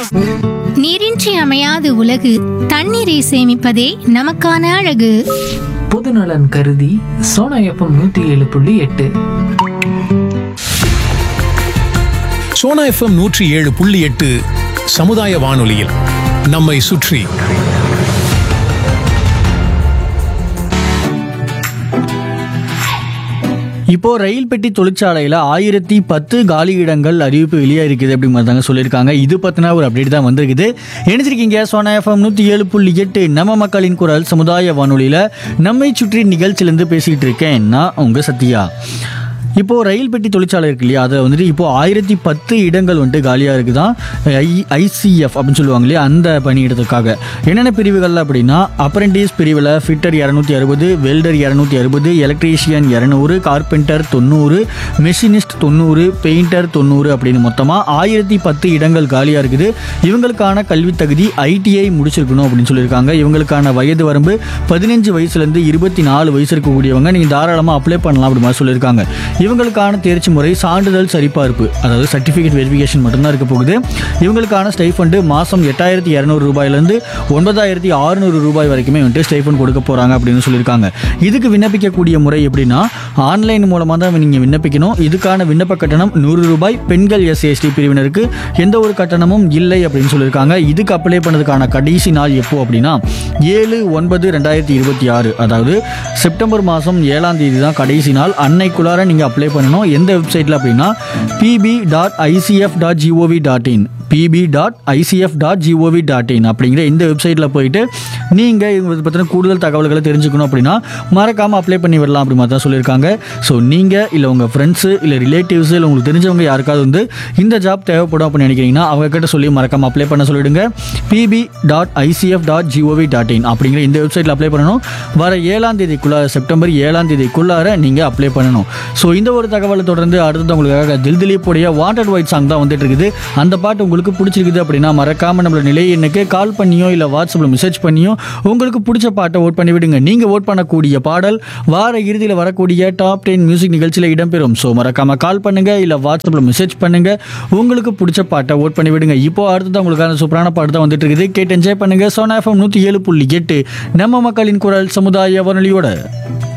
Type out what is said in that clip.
நீரின்றி அமையாது உலகு தண்ணீரை சேமிப்பதே நமக்கான அழகு பொதுநலன் கருதி சோனா எஃப்எம் நூத்தி ஏழு புள்ளி எட்டு சோனா எஃப்எம் நூற்றி ஏழு புள்ளி எட்டு சமுதாய வானொலியில் நம்மை சுற்றி இப்போ ரயில் பெட்டி தொழிற்சாலையில் ஆயிரத்தி பத்து காலி இடங்கள் அறிவிப்பு வெளியே இருக்குது அப்படி மாதிரி தாங்க சொல்லியிருக்காங்க இது பற்றின ஒரு அப்டேட் தான் வந்திருக்குது இணைஞ்சிருக்கீங்க சோனா எஃப்எம் நூற்றி ஏழு புள்ளி எட்டு நம்ம மக்களின் குரல் சமுதாய வானொலியில் நம்மை சுற்றி நிகழ்ச்சியிலேருந்து பேசிகிட்டு இருக்கேன் நான் உங்கள் சத்யா இப்போ ரயில் பெட்டி தொழிற்சாலை இருக்கு இல்லையா அதை வந்துட்டு இப்போ ஆயிரத்தி பத்து இடங்கள் வந்துட்டு காலியாக இருக்குதான் ஐ ஐசிஎஃப் அப்படின்னு சொல்லுவாங்க இல்லையா அந்த பணியிடத்துக்காக என்னென்ன பிரிவுகள் அப்படின்னா அப்ரெண்டிஸ் பிரிவில் ஃபிட்டர் இரநூத்தி அறுபது வெல்டர் இரநூத்தி அறுபது எலக்ட்ரீஷியன் இரநூறு கார்பெண்டர் தொண்ணூறு மெஷினிஸ்ட் தொண்ணூறு பெயிண்டர் தொண்ணூறு அப்படின்னு மொத்தமாக ஆயிரத்தி பத்து இடங்கள் காலியாக இருக்குது இவங்களுக்கான கல்வி தகுதி ஐடிஐ முடிச்சிருக்கணும் அப்படின்னு சொல்லியிருக்காங்க இவங்களுக்கான வயது வரம்பு பதினஞ்சு வயசுலேருந்து இருபத்தி நாலு வயசு இருக்கக்கூடியவங்க நீங்கள் தாராளமாக அப்ளை பண்ணலாம் அப்படி மாதிரி சொல்லியிருக்காங்க இவங்களுக்கான தேர்ச்சி முறை சான்றிதழ் சரிபார்ப்பு அதாவது சர்டிஃபிகேட் வெரிஃபிகேஷன் மட்டும்தான் இருக்க போகுது இவங்களுக்கான ஸ்டைஃபண்டு மாதம் எட்டாயிரத்தி இரநூறு ரூபாயிலேருந்து ஒன்பதாயிரத்தி அறுநூறு ரூபாய் வரைக்குமே வந்துட்டு ஸ்டைஃபண்ட் கொடுக்க போகிறாங்க அப்படின்னு சொல்லியிருக்காங்க இதுக்கு விண்ணப்பிக்கக்கூடிய முறை எப்படின்னா ஆன்லைன் மூலமாக தான் நீங்கள் விண்ணப்பிக்கணும் இதுக்கான விண்ணப்ப கட்டணம் நூறு ரூபாய் பெண்கள் எஸ்சிஎஸ்டி பிரிவினருக்கு எந்த ஒரு கட்டணமும் இல்லை அப்படின்னு சொல்லியிருக்காங்க இதுக்கு அப்ளை பண்ணதுக்கான கடைசி நாள் எப்போ அப்படின்னா ஏழு ஒன்பது ரெண்டாயிரத்தி இருபத்தி ஆறு அதாவது செப்டம்பர் மாதம் ஏழாம் தேதி தான் கடைசி நாள் அன்னைக்குள்ளார நீங்கள் அப்ளை பண்ணணும் எந்த வெப்சைட்டில் அப்படின்னா PB dot ICF dot GOV dot in PB dot ICF dot GOV dot in அப்படிங்கிற இந்த வெப்சைட்டில் போயிட்டு நீங்கள் இதை பற்றின கூடுதல் தகவல்களை தெரிஞ்சுக்கணும் அப்படின்னா மறக்காமல் அப்ளை பண்ணி விடலாம் அப்படி மாதிரி தான் சொல்லியிருக்காங்க ஸோ நீங்கள் இல்லை உங்கள் ஃப்ரெண்ட்ஸு இல்லை ரிலேட்டிவ்ஸு இல்லை உங்களுக்கு தெரிஞ்சவங்க யாருக்காவது வந்து இந்த ஜாப் தேவைப்படும் அப்படின்னு நினைக்கிறீங்கன்னா அவங்க கிட்ட சொல்லி மறக்காமல் அப்ளை பண்ண சொல்லிடுங்க PB dot ICF dot GOV dot in அப்படிங்கிற இந்த வெப்சைட்டில் அப்ளை பண்ணணும் வர ஏழாம் தேதிக்குள்ளார செப்டம்பர் ஏழாம் தேதிக்குள்ளார நீங்கள் அப்ளை பண்ணணும் ஸோ இந்த ஒரு தகவலை தொடர்ந்து அடுத்தது உங்களுக்காக தில் திலீப்புடைய வாண்டட் ஒயிட் சாங் தான் வந்துட்டு இருக்குது அந்த பாட்டு உங்களுக்கு பிடிச்சிருக்குது அப்படின்னா மறக்காம நம்மளோட நிலை எண்ணுக்கு கால் பண்ணியோ இல்லை வாட்ஸ்அப்பில் மெசேஜ் பண்ணியோ உங்களுக்கு பிடிச்ச பாட்டை ஓட் பண்ணி விடுங்க நீங்கள் ஓட் பண்ணக்கூடிய பாடல் வார இறுதியில் வரக்கூடிய டாப் டென் மியூசிக் நிகழ்ச்சியில் இடம்பெறும் ஸோ மறக்காம கால் பண்ணுங்க இல்லை வாட்ஸ்அப்பில் மெசேஜ் பண்ணுங்க உங்களுக்கு பிடிச்ச பாட்டை ஓட் பண்ணி விடுங்க இப்போ அடுத்தது உங்களுக்கான சூப்பரான பாட்டு தான் வந்துட்டு இருக்குது கேட்டு என்ஜாய் பண்ணுங்க சோனா எஃப்எம் நூற்றி ஏழு புள்ளி எட்டு நம்ம மக்களின் குரல் சமுதாய வானொலியோட